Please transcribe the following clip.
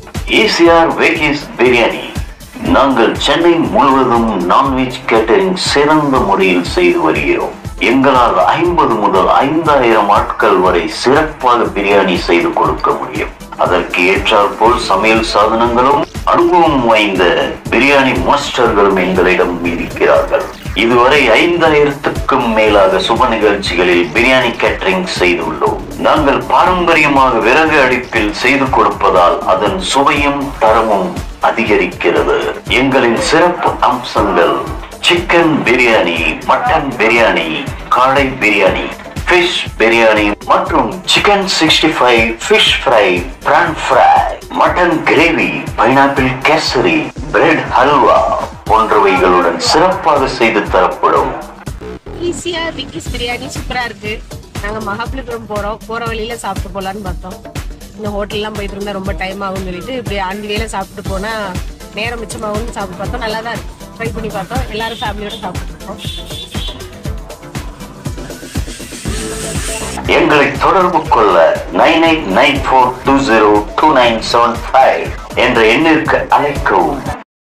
ECR வெகிஸ் biryani நாங்கள் சென்னை முழுவதும் non veg catering சிறந்த முறையில் செய்து வருகிறோம் எங்களால் ஐம்பது முதல் ஐந்தாயிரம் ஆட்கள் வரை சிறப்பாக பிரியாணி செய்து கொடுக்க முடியும் அதற்கு ஏற்றாற் போல் சமையல் சாதனங்களும் அனுபவம் வாய்ந்த பிரியாணி மாஸ்டர்களும் எங்களிடம் இருக்கிறார்கள் இதுவரை ஐந்தாயிரத்துக்கும் மேலாக சுப நிகழ்ச்சிகளில் பிரியாணி கேட்டரிங் செய்துள்ளோம் நாங்கள் பாரம்பரியமாக விறகு அடுப்பில் செய்து கொடுப்பதால் அதன் சுவையும் தரமும் அதிகரிக்கிறது எங்களின் சிறப்பு அம்சங்கள் சிக்கன் பிரியாணி மட்டன் பிரியாணி காடை பிரியாணி ஃபிஷ் பிரியாணி மற்றும் chicken sixty five fish fry prawn fry mutton gravy pineapple கேசரி பிரெட் ஹல்வா போன்றவைகளுடன் சிறப்பாக செய்து தரப்படும் ஈஸியா விக்கிஸ் பிரியாணி சூப்பரா இருக்கு நாங்க மகாபலிபுரம் போறோம் போற வழியில சாப்பிட்டு போலான்னு பார்த்தோம் இந்த ஹோட்டல்லாம் போயிட்டு இருந்தா ரொம்ப டைம் ஆகும்னு சொல்லிட்டு இப்படி ஆண்டி வேலை சாப்பிட்டு போனா நேரம் மிச்சமாகும்னு சாப்பிட்டு பார்த்தோம் நல்லா தான் இருக்கு ட்ரை பண்ணி பார்த்தோம் எல்லாரும் ஃபேமிலியோட சாப்பிட்டு இருக்கோம் எங்களை தொடர்பு கொள்ள nine eight nine four two zero two nine seven five என்ற எண்ணிற்கு அழைக்கவும்